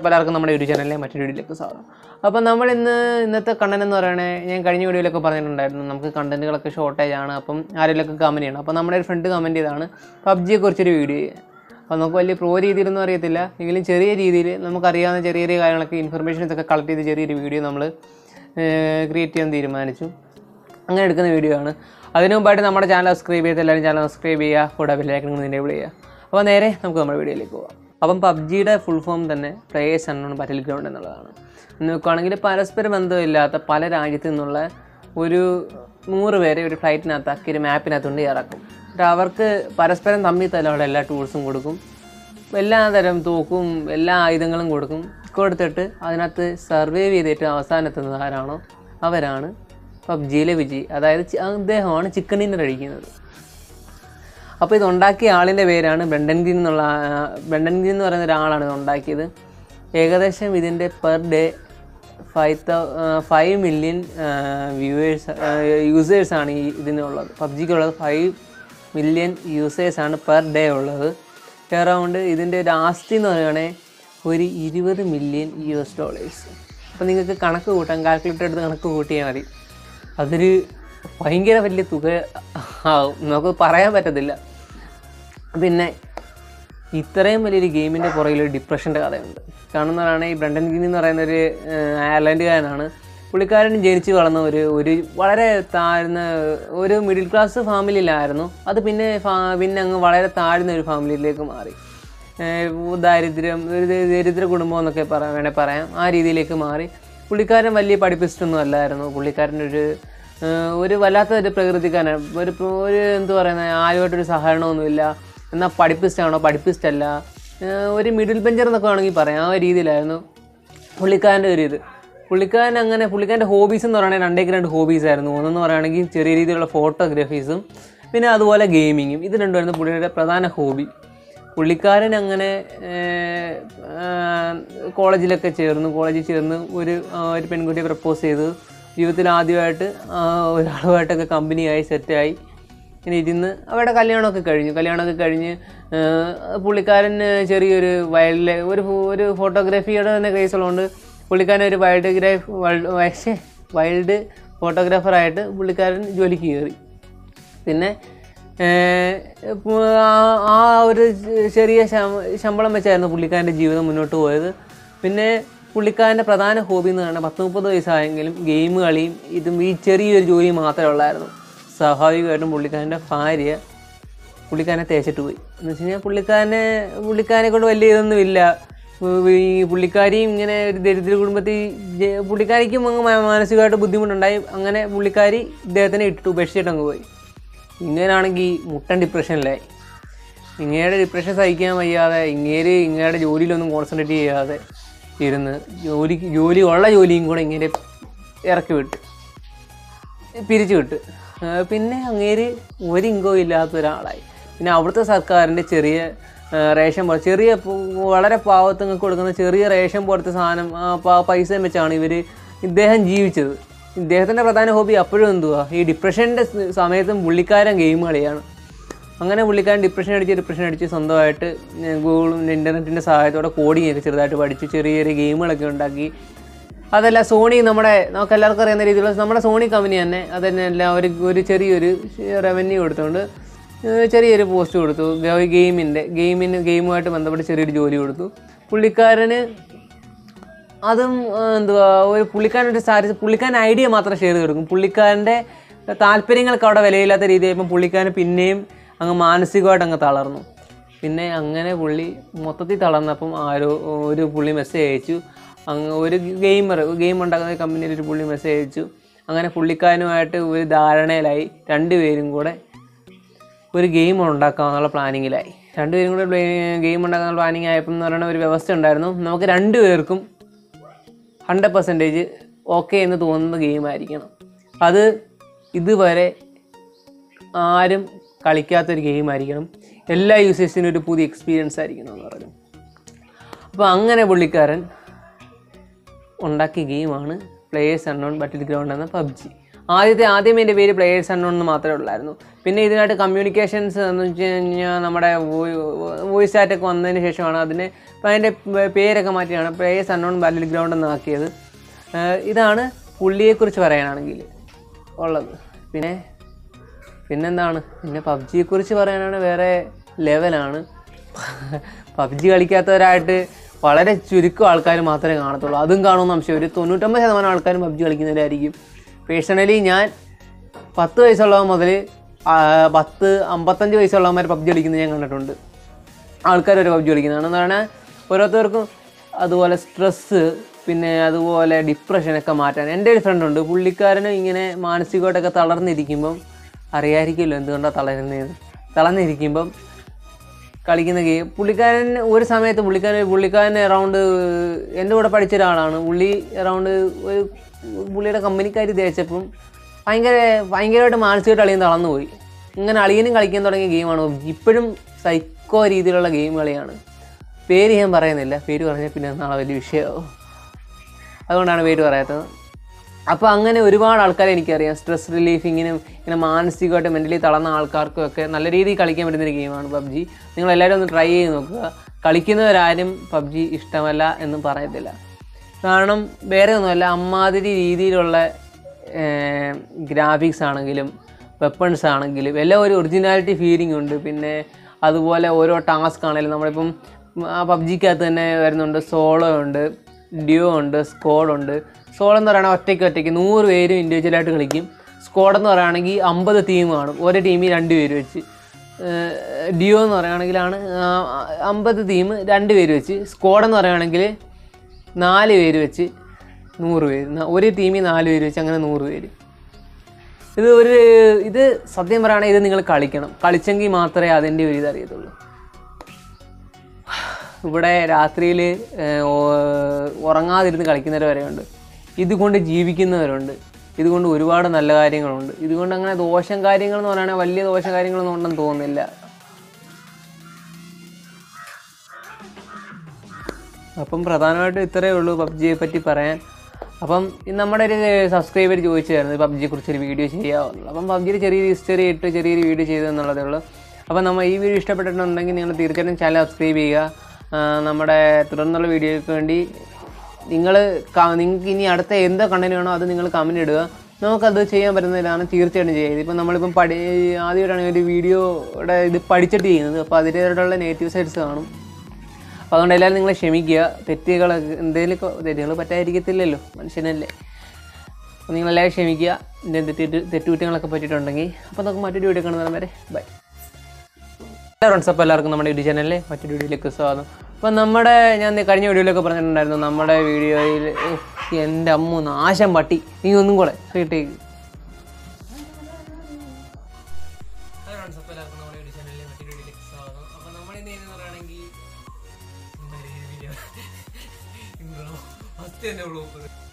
പലർക്കും നമ്മുടെ യൂട്യൂബ് ചാനലിലെ മറ്റൊരു വീഡിയോയിലേക്ക് സ്വാഗതം അപ്പോൾ നമ്മൾ ഇന്ന് ഇന്നത്തെ കണ്ടന്റ് എന്ന് പറയണേ ഞാൻ കഴിഞ്ഞ വീഡിയോയിലൊക്കെ പറഞ്ഞിട്ടുണ്ടായിരുന്നു നമുക്ക് കണ്ടന്റുകളൊക്കെ ഷോർട്ടേജ് ആണ് അപ്പം ആരെങ്കിലുമൊക്കെ കമൻറ്റ് ചെയ്യണം അപ്പോൾ നമ്മുടെ ഒരു ഫ്രണ്ട് കമൻറ്റ് ചെയ്താണ് പബ്ജിയെ കുറിച്ചൊരു വീഡിയോ അപ്പോൾ നമുക്ക് വലിയ പ്രോ രീതിയിലൊന്നും അറിയത്തില്ല എങ്കിലും ചെറിയ രീതിയിൽ നമുക്കറിയാവുന്ന ചെറിയ ചെറിയ കാര്യങ്ങളൊക്കെ ഇൻഫർമേഷൻസ് ഒക്കെ കളക്ട് ചെയ്ത് ചെറിയൊരു വീഡിയോ നമ്മൾ ക്രിയേറ്റ് ചെയ്യാൻ തീരുമാനിച്ചു അങ്ങനെ എടുക്കുന്ന വീഡിയോ ആണ് അതിനു മുമ്പായിട്ട് നമ്മുടെ ചാനൽ സബ്സ്ക്രൈബ് ചെയ്ത് എല്ലാവരും ചാനൽ സബ്സ്ക്രൈബ് ചെയ്യുക കൂടെ ബെല്ലൈക്കൺ എനേബിൾ ചെയ്യുക അപ്പോൾ നേരെ നമുക്ക് നമ്മുടെ വീഡിയോയിലേക്ക് പോകാം അപ്പം പബ്ജിയുടെ ഫുൾ ഫോം തന്നെ പ്ലേയേഴ്സ് അണ്ണോൺ ബാറ്റിൽ ഗ്രൗണ്ട് എന്നുള്ളതാണ് എന്ന് നോക്കുകയാണെങ്കിൽ പരസ്പര ബന്ധമില്ലാത്ത പല രാജ്യത്തു നിന്നുള്ള ഒരു നൂറ് പേരെ ഒരു ഫ്ലൈറ്റിനകത്താക്കി ഒരു മാപ്പിനകത്ത് കൊണ്ട് ഇറക്കും എന്നിട്ട് അവർക്ക് പരസ്പരം തമ്മിൽ തല്ലുള്ള എല്ലാ ടൂൾസും കൊടുക്കും എല്ലാ തരം തോക്കും എല്ലാ ആയുധങ്ങളും കൊടുക്കും കൊടുത്തിട്ട് അതിനകത്ത് സർവൈവ് ചെയ്തിട്ട് അവസാനം എത്തുന്നത് ആരാണോ അവരാണ് പബ്ജിയിലെ വിജയി അതായത് ചി- അദ്ദേഹമാണ് ചിക്കൻ ഡിന്നർ കഴിക്കുന്നത് അപ്പോൾ ഇത് ഉണ്ടാക്കിയ ആളിൻ്റെ പേരാണ് ബ്രണ്ടൻ ഗ്രീൻ എന്നുള്ള ആ, ബ്രണ്ടൻ ഗ്രീൻ എന്ന് പറയുന്ന ഒരാളാണ് ഇത് ഉണ്ടാക്കിയത് ഏകദേശം ഇതിൻ്റെ per day five thou five million viewers യൂസേഴ്സാണ് ഈ ഇതിനുള്ളത് പബ്ജിക്കുള്ളത് ഫൈവ് മില്യൺ യൂസേഴ്സാണ് പെർ ഡേ ഉള്ളത് അറൗണ്ട് ഇതിൻ്റെ ഒരു ആസ്തി എന്ന് പറയുകയാണെങ്കിൽ ഒരു ഇരുപത് മില്യൺ യു എസ് ഡോളേഴ്സ് അപ്പോൾ നിങ്ങൾക്ക് കണക്ക് കൂട്ടാം കാൽക്കുലേറ്റർ എടുത്ത് കണക്ക് കൂട്ടിയാൽ മതി അതൊരു ഭയങ്കര വലിയ തുക ആവും നമുക്ക് പറയാൻ പറ്റത്തില്ല പിന്നെ ഇത്രയും വലിയൊരു ഗെയിമിൻ്റെ പുറകിൽ ഒരു ഡിപ്രഷൻ്റെ കഥയുണ്ട് കാരണം എന്ന് പറയുകയാണെങ്കിൽ ഈ ബ്രണ്ടൻ ഗിനി എന്ന് പറയുന്ന ഒരു അയർലൻഡുകാരനാണ് പുള്ളിക്കാരൻ ജനിച്ച് വളർന്ന ഒരു ഒരു വളരെ താഴ്ന്ന ഒരു മിഡിൽ ക്ലാസ് ഫാമിലിയിലായിരുന്നു അത് പിന്നെ ഫാ പിന്നെ അങ്ങ് വളരെ താഴ്ന്ന ഒരു ഫാമിലിയിലേക്ക് മാറി ഏഹ് ദാരിദ്ര്യം ഒരു ദ- ദരിദ്ര കുടുംബം എന്നൊക്കെ പറയാം വേണേൽ പറയാം ആ രീതിയിലേക്ക് മാറി പുള്ളിക്കാരൻ വലിയ പഠിപ്പിസ്റ്റൊന്നും അല്ലായിരുന്നു പുള്ളിക്കാരൻ ഒരു ഏഹ് ഒരു വല്ലാത്ത ഒരു പ്രകൃതിക്കാരൻ ഒരു പ്ര- ഒരു എന്ത് പറയുന്നത് ആരുമായിട്ടൊരു സഹകരണമൊന്നുമില്ല എന്നാൽ പഠിപ്പിസ്റ്റാണോ പഠിപ്പിസ്റ്റല്ല ഏഹ് ഒരു മിഡിൽ ബെഞ്ചർ എന്നൊക്കെ വേണമെങ്കിൽ പറയാം ആ ഒരു രീതിയിലായിരുന്നു പുള്ളിക്കാരൻ്റെ ഒരു ഇത് പുള്ളിക്കാരൻ അങ്ങനെ പുള്ളിക്കാരൻ്റെ ഹോബീസ് എന്ന് പറയുന്നത് രണ്ടേക്ക് രണ്ട് ഹോബീസ് ആയിരുന്നു ഒന്നെന്ന് പറയുകയാണെങ്കിൽ ചെറിയ രീതിയിലുള്ള ഫോട്ടോഗ്രാഫീസും പിന്നെ അതുപോലെ ഗെയിമിങ്ങും ഇത് രണ്ടുമായിരുന്നു പുള്ളിയുടെ പ്രധാന ഹോബി പുള്ളിക്കാരൻ അങ്ങനെ ഏഹ്, ആഹ്, കോളേജിലൊക്കെ ചേർന്നു കോളേജിൽ ചേർന്ന് ഒരു ആഹ്, ഒരു പെൺകുട്ടിയെ പ്രപ്പോസ് ചെയ്തു ജീവിതത്തിൽ ആദ്യമായിട്ട് ആഹ്, ഒരാളുമായിട്ടൊക്കെ കമ്പനിയായി സെറ്റായി ഇങ്ങനെ ഇരുന്ന് അവരുടെ കല്യാണമൊക്കെ കഴിഞ്ഞു കല്യാണമൊക്കെ കഴിഞ്ഞ് ആഹ്, പുള്ളിക്കാരൻ ചെറിയൊരു വയലിലെ ഒരു ഫോ- ഒരു ഫോട്ടോഗ്രാഫിയുടെ തന്നെ കേസുള്ളതുകൊണ്ട് പുള്ളിക്കാരൻ ഒരു വൈൽഡ് ഗ്രാഫ് വൈൽഡ് വൈൽഡ് ഫോട്ടോഗ്രാഫറായിട്ട് പുള്ളിക്കാരൻ ജോലിക്ക് കയറി പിന്നെ ഏഹ്, ഇപ്പൊ ആ- ആ ഒരു ചെറിയ ശം- ശമ്പളം വെച്ചായിരുന്നു പുള്ളിക്കാരൻ്റെ ജീവിതം മുന്നോട്ട് പോയത് പിന്നെ പുള്ളിക്കാരൻ്റെ പ്രധാന ഹോബി എന്ന് പറയുന്നത് പത്ത് മുപ്പത് വയസ്സായെങ്കിലും ഗെയിം കളിയും ഇതും ഈ ചെറിയൊരു ജോലി മാത്രമേ ഉള്ളായിരുന്നു സ്വാഭാവികമായിട്ടും പുള്ളിക്കാരൻ്റെ ഭാര്യ പുള്ളിക്കാരനെ തേച്ചിട്ട് പോയി എന്ന് വെച്ച് കഴിഞ്ഞാൽ പുള്ളിക്കാരനെ പുള്ളിക്കാരനെ കൊണ്ട് വലിയ ഇതൊന്നും ഇല്ല ഈ പുള്ളിക്കാരിയും ഇങ്ങനെ ഒരു ദരിദ്ര കുടുംബത്തിൽ ജ- പുള്ളിക്കാരിക്കും അങ്ങ് മാ- മാനസികമായിട്ട് ബുദ്ധിമുട്ടുണ്ടായി അങ്ങനെ പുള്ളിക്കാരി ഇദ്ദേഹത്തിനെ ഇട്ടിട്ട് ഉപേക്ഷിച്ചിട്ട് അങ്ങ് പോയി ഇങ്ങനാണെങ്കിൽ മുട്ടൻ ഡിപ്രഷനിലായി ഇങ്ങയുടെ ഡിപ്രഷൻ സഹിക്കാൻ വയ്യാതെ ഇങ്ങേര് ഇങ്ങയുടെ ജോലിയിലൊന്നും കോൺസെൻട്രേറ്റ് ചെയ്യാതെ ഇരുന്ന് ജോലിക്ക് ജോലി ഉള്ള ജോലിയും കൂടെ ഇങ്ങനെ ഇറക്കി വിട്ട് പിരിച്ചു വിട്ട് ആ, പിന്നെ അങ്ങേര് ഒരു ഇൻകോ ഇല്ലാത്ത ഒരാളായി പിന്നെ അവിടുത്തെ സർക്കാരിൻ്റെ ചെറിയ ആ, റേഷൻ പോലെ ചെറിയ പു- വളരെ പാവത്തുങ്ങൾക്ക് കൊടുക്കുന്ന ചെറിയ റേഷൻ പോലത്തെ സാധനം ആ, പ- പൈസയും വെച്ചാണ് ഇവർ ഇദ്ദേഹം ജീവിച്ചത് ഇദ്ദേഹത്തിൻ്റെ പ്രധാന ഹോബി അപ്പോഴും എന്തുവാ ഈ ഡിപ്രഷൻ്റെ സമയത്തും പുള്ളിക്കാരൻ ഗെയിം കളിയാണ് അങ്ങനെ പുള്ളിക്കാരൻ ഡിപ്രഷൻ അടിച്ച് ഡിപ്രഷൻ അടിച്ച് സ്വന്തമായിട്ട് ഗൂഗിളും ഇൻ്റർനെറ്റിൻ്റെ സഹായത്തോടെ കോഡിംഗ് ഒക്കെ ചെറുതായിട്ട് പഠിച്ചു ചെറിയ ചെറിയ ഗെയിമുകളൊക്കെ ഉണ്ടാക്കി അതല്ല സോണി നമ്മുടെ നമുക്ക് എല്ലാവർക്കും അറിയുന്ന രീതിയിലുള്ള നമ്മുടെ സോണി കമ്പനി തന്നെ അതന്നെ എല്ലാം ഒരു ഒരു ചെറിയൊരു റവന്യൂ കൊടുത്തുകൊണ്ട് ഏഹ് ചെറിയൊരു പോസ്റ്റ് കൊടുത്തു ഗെയിമിൻ്റെ ഗെയിമിന് ഗെയിമുമായിട്ട് ബന്ധപ്പെട്ട് ചെറിയൊരു ജോലി കൊടുത്തു പുള്ളിക്കാരന് അതും ആ, എന്തുവാ ഒരു പുള്ളിക്കാരൻ്റെ സാരി പുള്ളിക്കാരൻ ഐഡിയ മാത്രം ഷെയർ ചെയ്ത് കൊടുക്കും പുള്ളിക്കാരൻ്റെ താല്പര്യങ്ങൾക്ക് അവിടെ വിലയില്ലാത്ത രീതിയായപ്പോൾ പുള്ളിക്കാരൻ പിന്നെയും അങ്ങ് മാനസികമായിട്ട് അങ്ങ് തളർന്നു പിന്നെ അങ്ങനെ പുള്ളി മൊത്തത്തിൽ തളർന്നപ്പം ആരോ ഒരു പുള്ളി മെസ്സേജ് അയച്ചു അങ്ങ് ഒരു ഗെയിമർ ഗെയിം ഉണ്ടാക്കുന്ന കമ്പനിയിൽ ഒരു പുള്ളി മെസ്സേജ് അയച്ചു അങ്ങനെ പുള്ളിക്കാരനുമായിട്ട് ഒരു ധാരണയിലായി രണ്ടുപേരും കൂടെ ഒരു ഗെയിം ഉണ്ടാക്കാമെന്നുള്ള പ്ലാനിങ്ങിലായി രണ്ടുപേരും കൂടെ ഗെയിം ഉണ്ടാക്കാനുള്ള പ്ലാനിങ് ആയപ്പോൾ എന്ന് പറയുന്ന ഒരു വ്യവസ്ഥ ഉണ്ടായിരുന്നു നമുക്ക് രണ്ടുപേർക്കും ഹൺഡ്രഡ് പെർസെൻറ്റേജ് ഓക്കെ എന്ന് തോന്നുന്ന ഗെയിം ആയിരിക്കണം അത് ഇതുവരെ ആരും കളിക്കാത്തൊരു ഗെയിം ആയിരിക്കണം എല്ലാ യൂസേഴ്സിനും ഒരു പുതിയ എക്സ്പീരിയൻസ് ആയിരിക്കണം എന്ന് പറഞ്ഞു അപ്പോൾ അങ്ങനെ പുള്ളിക്കാരൻ ഉണ്ടാക്കിയ ഗെയിമാണ് പ്ലേയേഴ്സ് അൺനോൺ ബട്ടിൽ ഗ്രൗണ്ട് എന്ന പബ്ജി ആദ്യത്തെ ആദ്യം എൻ്റെ പേര് പ്ലേയേഴ്സ് അണ്ണോൺ എന്ന് മാത്രമേ ഉള്ളായിരുന്നു പിന്നെ ഇതിനായിട്ട് കമ്മ്യൂണിക്കേഷൻസ് എന്ന് വെച്ച് കഴിഞ്ഞാൽ നമ്മുടെ വോയിസ് ചാറ്റൊക്കെ വന്നതിന് ശേഷമാണ് അതിന് ഇപ്പം അതിൻ്റെ പേരൊക്കെ മാറ്റിയാണ് പ്ലേയേഴ്സ് അണ്ണോൺ ബാറ്റിൽ ഗ്രൗണ്ട് എന്ന് ആക്കിയത് ഏഹ് ഇതാണ് പുള്ളിയെക്കുറിച്ച് പറയാനാണെങ്കിൽ ഉള്ളത് പിന്നെ പിന്നെന്താണ് പിന്നെ പബ്ജിയെക്കുറിച്ച് പറയാനാണ് വേറെ ലെവലാണ് പബ്ജി കളിക്കാത്തവരായിട്ട് വളരെ ചുരുക്കം ആൾക്കാർ മാത്രമേ കാണത്തുള്ളൂ അതും കാണുമെന്ന് സംശയം ഒരു തൊണ്ണൂറ്റൊമ്പത് ശതമാനം ആൾക്കാരും പബ്ജി കളിക്കുന്നവരായിരിക്കും പേഴ്സണലി ഞാൻ പത്ത് വയസ്സുള്ളവൻ മുതൽ പത്ത് അമ്പത്തഞ്ച് വയസ്സുള്ളവന്മാർ പബ്ജി കളിക്കുന്നത് ഞാൻ കണ്ടിട്ടുണ്ട് ആൾക്കാർ ഒരു പബ്ജി കളിക്കുന്നതാണ് എന്ന് പറഞ്ഞാൽ ഓരോരുത്തർക്കും അതുപോലെ സ്ട്രെസ്സ് പിന്നെ അതുപോലെ ഡിപ്രഷനൊക്കെ മാറ്റാൻ എൻ്റെ ഒരു ഫ്രണ്ട് ഉണ്ട് പുള്ളിക്കാരനും ഇങ്ങനെ മാനസികമായിട്ടൊക്കെ തളർന്നിരിക്കുമ്പം അറിയായിരിക്കുമല്ലോ എന്തുകൊണ്ടാണ് തളരുന്നതെന്ന് തളർന്നിരിക്കുമ്പം കളിക്കുന്ന ഗെയിം പുള്ളിക്കാരൻ ഒരു സമയത്ത് പുള്ളിക്കാരൻ പുള്ളിക്കാരൻ അറൗണ്ട് എൻ്റെ കൂടെ പഠിച്ച ഒരാളാണ് പുള്ളി അറൗണ്ട് ഒരു പുള്ളിയുടെ കമ്പനിക്കാർ തേച്ചപ്പം ഭയങ്കര ഭയങ്കരമായിട്ട് മാനസികമായിട്ട് അളിയൻ തളർന്നു പോയി ഇങ്ങനെ അളിയനും കളിക്കാൻ തുടങ്ങിയ ഗെയിമാണ് ഇപ്പോഴും സൈക്കോ രീതിയിലുള്ള ഗെയിം കളിയാണ് പേര് ഞാൻ പറയുന്നില്ല പേര് പറഞ്ഞാൽ പിന്നെ നാളെ വലിയ വിഷയമാവും അതുകൊണ്ടാണ് പേര് പറയാത്തത് അപ്പോൾ അങ്ങനെ ഒരുപാട് ആൾക്കാരെ എനിക്കറിയാം സ്ട്രെസ് റിലീഫിങ്ങിനും ഇങ്ങനെ മാനസികമായിട്ട് മെൻ്റലി തളർന്ന ആൾക്കാർക്കും ഒക്കെ നല്ല രീതിയിൽ കളിക്കാൻ പറ്റുന്നൊരു ഗെയിമാണ് പബ്ജി നിങ്ങൾ എല്ലാവരും ഒന്ന് ട്രൈ ചെയ്ത് നോക്കുക കളിക്കുന്നവരാരും പബ്ജി ഇഷ്ടമല്ല എന്നും പറയത്തില്ല കാരണം വേറെ ഒന്നുമല്ല അമ്മാതിരി രീതിയിലുള്ള ഗ്രാഫിക്സ് ആണെങ്കിലും വെപ്പൺസ് ആണെങ്കിലും എല്ലാം ഒരു ഒറിജിനാലിറ്റി ഫീലിംഗ് ഉണ്ട് പിന്നെ അതുപോലെ ഓരോ ടാസ്ക് ആണെങ്കിലും നമ്മളിപ്പം ആ പബ്ജിക്കകത്ത് തന്നെ വരുന്നുണ്ട് സോളോ ഉണ്ട് ഡ്യൂ ഉണ്ട് സ്ക്വാഡ് ഉണ്ട് സോളോ എന്ന് പറയുകയാണെങ്കിൽ ഒറ്റയ്ക്ക് ഒറ്റയ്ക്ക് നൂറ് പേരും ഇൻഡിവിജ്വലായിട്ട് കളിക്കും സ്ക്വാഡ് എന്ന് പറയുകയാണെങ്കിൽ അമ്പത് ടീം കാണും ഓരോ ടീമിൽ രണ്ട് പേര് വെച്ച് ഡിയോ എന്ന് പറയുകയാണെങ്കിലാണ് അമ്പത് ടീം രണ്ട് പേര് വെച്ച് സ്ക്വാഡ് എന്ന് പറയുകയാണെങ്കിൽ നാല് പേര് വെച്ച് നൂറ് പേര് ന- ഒരു ടീമിൽ നാല് പേര് വെച്ച് അങ്ങനെ നൂറ് പേര് ഇത് ഒരു ഇത് സത്യം പറയുകയാണെങ്കിൽ ഇത് നിങ്ങൾ കളിക്കണം കളിച്ചെങ്കിൽ മാത്രമേ അതിൻ്റെ ഒരു ഇത് അറിയത്തുള്ളൂ ഇവിടെ രാത്രിയിൽ ഉറങ്ങാതിരുന്ന് കളിക്കുന്നവർ വരെയുണ്ട് ഇതുകൊണ്ട് ജീവിക്കുന്നവരുണ്ട് ഇതുകൊണ്ട് ഒരുപാട് നല്ല കാര്യങ്ങളുണ്ട് ഇതുകൊണ്ട് അങ്ങനെ ദോഷം കാര്യങ്ങൾ എന്ന് പറയുകയാണെങ്കിൽ വലിയ ദോഷം കാര്യങ്ങളൊന്നും ഉണ്ടെന്ന് തോന്നുന്നില്ല അപ്പം പ്രധാനമായിട്ടും ഇത്രയേ ഉള്ളൂ പബ്ജിയെ പറ്റി പറയാൻ അപ്പം ഇന്ന് നമ്മുടെ ഒരു സബ്സ്ക്രൈബർ ചോദിച്ചായിരുന്നു പബ്ജിയെ കുറിച്ചൊരു വീഡിയോ ചെയ്യാവുന്നുള്ളൂ അപ്പം പബ്ജിയിൽ ചെറിയൊരു ഹിസ്റ്ററി ഇട്ട് ചെറിയൊരു വീഡിയോ ചെയ്തു എന്നുള്ളതേ ഉള്ളൂ അപ്പം നമ്മൾ ഈ വീഡിയോ ഇഷ്ടപ്പെട്ടിട്ടുണ്ടെങ്കിൽ നിങ്ങൾ തീർച്ചയായിട്ടും ചാനൽ സബ്സ്ക്രൈബ് ചെയ്യുക ആ, നമ്മുടെ തുടർന്നുള്ള വീഡിയോയ്ക്ക് വേണ്ടി നിങ്ങൾ നിങ്ങൾക്ക് ഇനി അടുത്ത എന്ത് കണ്ടന്റ് വേണോ അത് നിങ്ങൾ കമൻറ്റ് ഇടുക നമുക്കത് ചെയ്യാൻ പറ്റുന്നതിലാണ് തീർച്ചയായിട്ടും ചെയ്യുക ഇതിപ്പോൾ നമ്മളിപ്പം പഠി ആദ്യമായിട്ടാണ് ഒരു വീഡിയോയുടെ ഇത് പഠിച്ചിട്ട് ചെയ്യുന്നത് അപ്പോൾ അതിൻ്റേതായിട്ടുള്ള നെഗറ്റീവ് സൈഡ്സ് കാണും അപ്പോൾ അതുകൊണ്ട് എല്ലാവരും നിങ്ങൾ ക്ഷമിക്കുക തെറ്റുകൾ എന്തെങ്കിലുമൊക്കെ തെറ്റുകൾ പറ്റാതിരിക്കത്തില്ലല്ലോ മനുഷ്യനല്ലേ അപ്പോൾ നിങ്ങളെല്ലാവരും ക്ഷമിക്കുക എൻ്റെ തെറ്റ് തെറ്റുകുറ്റങ്ങളൊക്കെ പറ്റിയിട്ടുണ്ടെങ്കിൽ അപ്പോൾ നമുക്ക് മറ്റൊരു വീഡിയോ കാണുന്നതിന് വരെ ബൈ ഫ്രണ്ട്സ് അപ്പോൾ എല്ലാവർക്കും നമ്മുടെ യൂട്യൂബ് ചാനലിലെ മറ്റൊരു വീഡിയോയിലേക്ക് സ്വാഗതം അപ്പം നമ്മുടെ ഞാൻ ദേ കഴിഞ്ഞ വീഡിയോയിലൊക്കെ പറഞ്ഞിട്ടുണ്ടായിരുന്നു നമ്മുടെ വീഡിയോയിൽ എൻ്റെ അമ്മ നാശം പട്ടി നീ ഒന്നും കൂടെ റീടേക്ക് ഫ്രണ്ട്സ് അപ്പോൾ എല്ലാവർക്കും നമ്മുടെ യൂട്യൂബ് ചാനലിലെ മറ്റൊരു വീഡിയോയിലേക്ക് സ്വാഗതം അപ്പോൾ നമ്മൾ ഇന്ന് ചെയ്യുന്നത് പറയുകയാണെങ്കിൽ ഫസ്റ്റ് തന്നെ ഉള്ളൂ